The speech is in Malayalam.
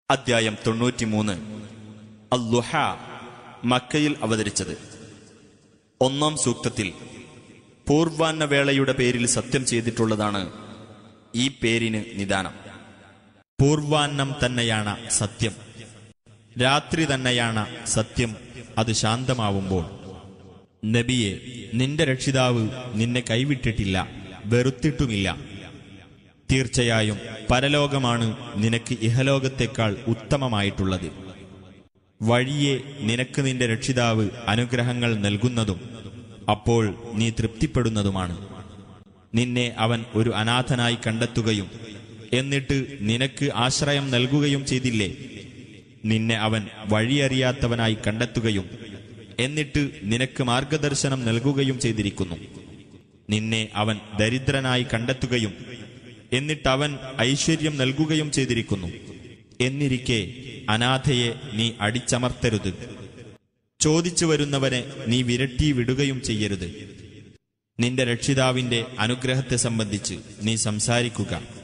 അദ്ധ്യായം തൊണ്ണൂറ്റിമൂന്ന് അല്ലുഹ മക്കയിൽ അവതരിച്ചത് ഒന്നാം സൂക്തത്തിൽ പൂർവാന്ന വേളയുടെ പേരിൽ സത്യം ചെയ്തിട്ടുള്ളതാണ് ഈ പേരിന് നിദാനം പൂർവാന്നം തന്നെയാണ് സത്യം രാത്രി തന്നെയാണ് സത്യം അത് ശാന്തമാവുമ്പോൾ നബിയെ നിന്റെ രക്ഷിതാവ് നിന്നെ കൈവിട്ടിട്ടില്ല വെറുത്തിട്ടുമില്ല തീർച്ചയായും പരലോകമാണ് നിനക്ക് ഇഹലോകത്തെക്കാൾ ഉത്തമമായിട്ടുള്ളത് വഴിയെ നിനക്ക് നിന്റെ രക്ഷിതാവ് അനുഗ്രഹങ്ങൾ നൽകുന്നതും അപ്പോൾ നീ തൃപ്തിപ്പെടുന്നതുമാണ് നിന്നെ അവൻ ഒരു അനാഥനായി കണ്ടെത്തുകയും എന്നിട്ട് നിനക്ക് ആശ്രയം നൽകുകയും ചെയ്തില്ലേ നിന്നെ അവൻ വഴിയറിയാത്തവനായി കണ്ടെത്തുകയും എന്നിട്ട് നിനക്ക് മാർഗദർശനം നൽകുകയും ചെയ്തിരിക്കുന്നു നിന്നെ അവൻ ദരിദ്രനായി കണ്ടെത്തുകയും എന്നിട്ടവൻ ഐശ്വര്യം നൽകുകയും ചെയ്തിരിക്കുന്നു എന്നിരിക്കെ അനാഥയെ നീ അടിച്ചമർത്തരുത് ചോദിച്ചു വരുന്നവനെ നീ വിരട്ടി വിടുകയും ചെയ്യരുത് നിന്റെ രക്ഷിതാവിന്റെ അനുഗ്രഹത്തെ സംബന്ധിച്ച് നീ സംസാരിക്കുക